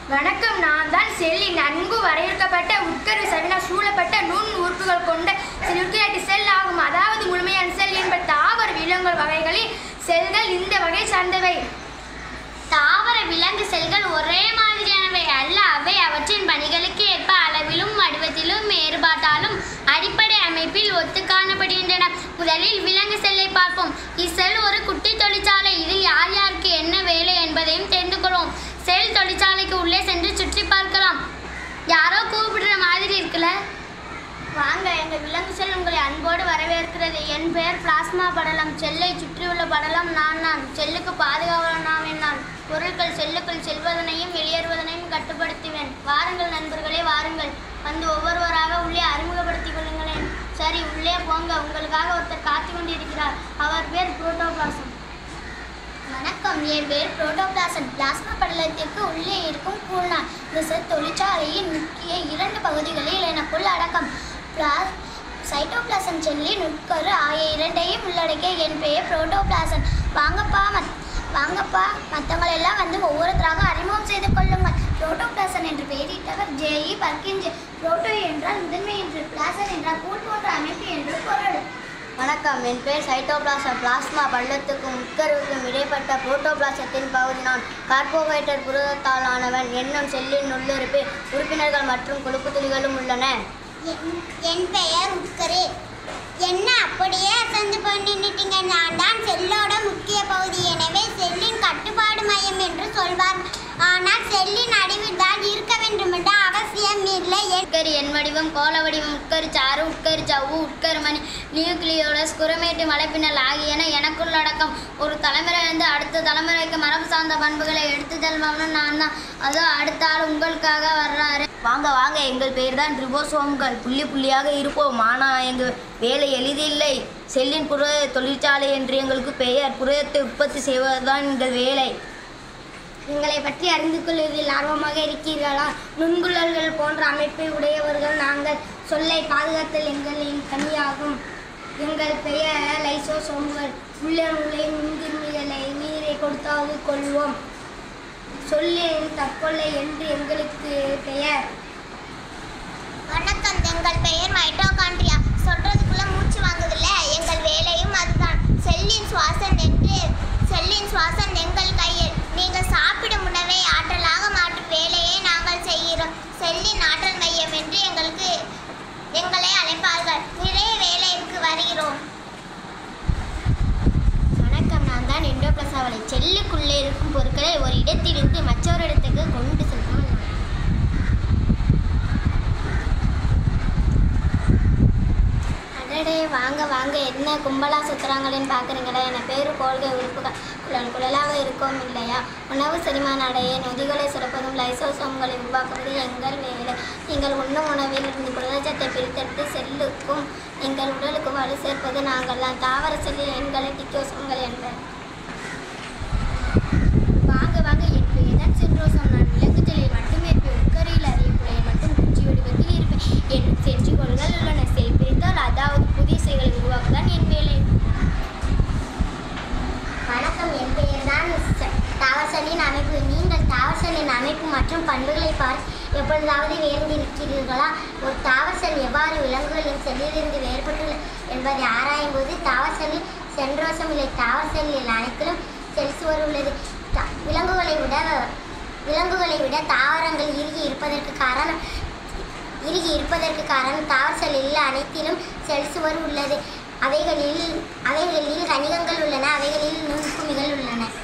வணக்கம் நான் தான் செல்லி நன்கு வரையறுக்கப்பட்ட உட்கரு சவினா சூழப்பட்ட நுண் உறுப்புகள் கொண்ட நியூக்ளியாட்டி செல் ஆகும் அதாவது முழுமையான செல் என்பது தாவர விலங்குகள் வகைகளில் செல்கள் இந்த வகை சார்ந்தவை தாவர விலங்கு செல்கள் ஒரே மாதிரியானவை அல்ல அவை அவற்றின் பணிகளுக்கு ஏற்ப அளவிலும் வடிவத்திலும் வேறுபாட்டாலும் அடிப்படை அமைப்பில் ஒத்து காணப்படுகின்றன முதலில் விலங்கு செல்லை பார்ப்போம் இச்செல் ஒரு குட்டி தொழிற்சாலை இதில் யார் யாருக்கு என்ன வேலை என்பதையும் தெரிந்து கொள்வோம் செல் தொழிற்சாலைக்கு உள்ளே சென்று சுற்றி பார்க்கலாம் யாரோ கூப்பிடுற மாதிரி இருக்குல்ல வாங்க எங்கள் விலங்கு செல் உங்களை அன்போடு வரவேற்கிறது என் பெயர் பிளாஸ்மா படலம் செல்லை சுற்றியுள்ள படலம் நான் நான் செல்லுக்கு பாதுகாவலனாவேன் நான் பொருட்கள் செல்லுக்குள் செல்வதனையும் வெளியேறுவதனையும் கட்டுப்படுத்துவேன் வாருங்கள் நண்பர்களே வாருங்கள் வந்து ஒவ்வொருவராக உள்ளே அறிமுகப்படுத்திக் கொள்ளுங்களேன் சரி உள்ளே போங்க உங்களுக்காக ஒருத்தர் காத்து கொண்டிருக்கிறார் அவர் பேர் புரோட்டோபிளாசம் வணக்கம் என் பேர் புரோட்டோபிளாசன் பிளாஸ்மா படலத்திற்கு உள்ளே இருக்கும் கூழ்நாள் இந்த செல் தொழிற்சாலையின் முக்கிய இரண்டு பகுதிகளில் எனக்குள் அடக்கம் பிளாஸ் சைட்டோபிளாசன் செல்லின் உட்கரு ஆகிய இரண்டையும் உள்ளடக்கிய என் பெயர் புரோட்டோபிளாசன் வாங்கப்பா மத் வாங்கப்பா மற்றவங்க எல்லாம் வந்து ஒவ்வொருத்தராக அறிமுகம் செய்து கொள்ளுங்கள் புரோட்டோபிளாசன் என்று பெயரிட்டவர் ஜேஇ பர்கின்ஜ் புரோட்டோ என்றால் முதன்மை என்று பிளாசன் என்றால் கூழ் போன்ற அமைப்பு என்று பொருள் வணக்கம் என் பேர் சைட்டோபிளாசம் பிளாஸ்மா பள்ளத்துக்கும் உட்கருவுக்கும் இடைப்பட்ட புரோட்டோபிளாசத்தின் பகுதி நான் கார்போஹைட்ரேட் புரதத்தால் ஆனவன் என்னும் செல்லின் உள்ளுறுப்பு உறுப்பினர்கள் மற்றும் கொழுப்பு துளிகளும் உள்ளன என்- என் பெயர் உட்கரு என்ன அப்படியே அசந்து போய் நின்னுட்டீங்க நான் தான் செல்லோட முக்கிய பகுதி எனவே செல்லின் கட்டுப்பாடு மையம் என்று சொல்வார் ஆனால் செல்லின் அடிவில் தான் இருக்க வேண்டும் என்ற அவசியம் இல்லை உட்கரு என் வடிவம் கோல வடிவம் உட்கரு சாறு உட்கரு ஜவ்வு உட்கரு மணி நியூக்ளியோலஸ் குரமேட்டு மலைப்பின்னல் ஆகியன எனக்குள் அடக்கம் ஒரு தலைமுறையிலிருந்து அடுத்த தலைமுறைக்கு மரபு சார்ந்த பண்புகளை எடுத்து செல்பவனும் நான் தான் அதோ அடுத்த ஆள் உங்களுக்காக வர்றாரு வாங்க வாங்க எங்கள் பெயர் தான் ரிபோசோம்கள் புள்ளி புள்ளியாக இருப்போம் ஆனால் எங்கள் வேலை எளிதில்லை செல்லின் புரத தொழிற்சாலை என்று எங்களுக்கு பெயர் புரதத்தை உற்பத்தி செய்வதுதான் எங்கள் வேலை எங்களை பற்றி அறிந்து கொள்வதில் ஆர்வமாக இருக்கிறீர்களா நுண்குழல்கள் போன்ற அமைப்பை உடையவர்கள் நாங்கள் சொல்லை பாதுகாத்தல் எங்களின் பணியாகும் எங்கள் பெயர் லைசோசோம்கள் உள்ள நுழையும் நுண்கிருமிகளை நீரை கொடுத்தாவது கொள்வோம் சொல்லின் தற்கொலை என்று எங்களுக்கு பெயர் வணக்கம் எங்கள் பெயர் மைட்டோகாண்ட்ரியா சொல்றதுக்குள்ள மூச்சு வாங்குதில்ல எங்கள் வேலையும் அதுதான் செல்லின் சுவாசம் என்று செல்லின் சுவாசம் எங்கள் கையில் நீங்கள் சாப்பிடும் உணவை ஆற்றலாக மாற்றும் வேலையை நாங்கள் செய்கிறோம் செல்லின் ஆற்றல் மையம் என்று எங்களுக்கு எங்களை அழைப்பார்கள் நிறைய வேலைக்கு வருகிறோம் வணக்கம் நான் தான் எண்டோபிளசாவலை செல்லுக்குள்ளே இருக்கும் பொருட்களை ஒரு இடத்திலிருந்து மற்றொரு இடத்துக்கு கொண்டு செல்வோம் அடடே வாங்க வாங்க என்ன கும்பலா சுத்துறாங்களேன்னு பார்க்குறீங்களா என் பேர் கோள்கை உறுப்புகள் குழல் குழலாக இருக்கோம் இல்லையா உணவு செரிமானம் அடைய நொதிகளை சுரப்பதும் லைசோசோம்களை உருவாக்குவது எங்கள் வேலை நீங்கள் உண்ணும் உணவில் இருந்து புரதச்சத்தை பிரித்தெடுத்து செல்லுக்கும் எங்கள் உடலுக்கு வலு சேர்ப்பது நாங்கள் தான் தாவர செல்லில் எண்களை டிக்கோசோம்கள் என்பர் வாங்க வாங்க என் பெயர் சென்ட்ரோசம் நான் விலங்கு செல்லில் மட்டுமே இருப்பேன் உட்கரையில் அறியக்குள்ளையை மட்டும் குச்சி வடிவத்தில் இருப்பேன் என் செஞ்சுகோள்கள் உள்ளன செல் பிரித்தால் அதாவது புதிய செயல்களை உருவாக்குதான் என் வேலை வணக்கம் என் பெயர் தான் தாவசலின் அமைப்பு நீங்கள் தாவசலின் அமைப்பு மற்றும் பண்புகளை பார்த்து எப்பொழுதாவது வேர்ந்திருக்கிறீர்களா ஒரு தாவசல் எவ்வாறு விலங்குகளின் செல்லிலிருந்து வேறுபட்டுள்ளது என்பதை ஆராயும் போது தாவசலில் சென்ட்ரோசம் இல்லை தாவசலில் அனைத்திலும் செல்சுவர் உள்ளது த- விலங்குகளை விட விலங்குகளை விட தாவரங்கள் இறுகி இருப்பதற்கு காரணம் இறுகி இருப்பதற்கு காரணம் தாவர செல்லில் அனைத்திலும் செல்சுவர் உள்ளது அவைகளில் அவைகளில் கணிகங்கள் உள்ளன அவைகளில் நுண்குமிகள் உள்ளன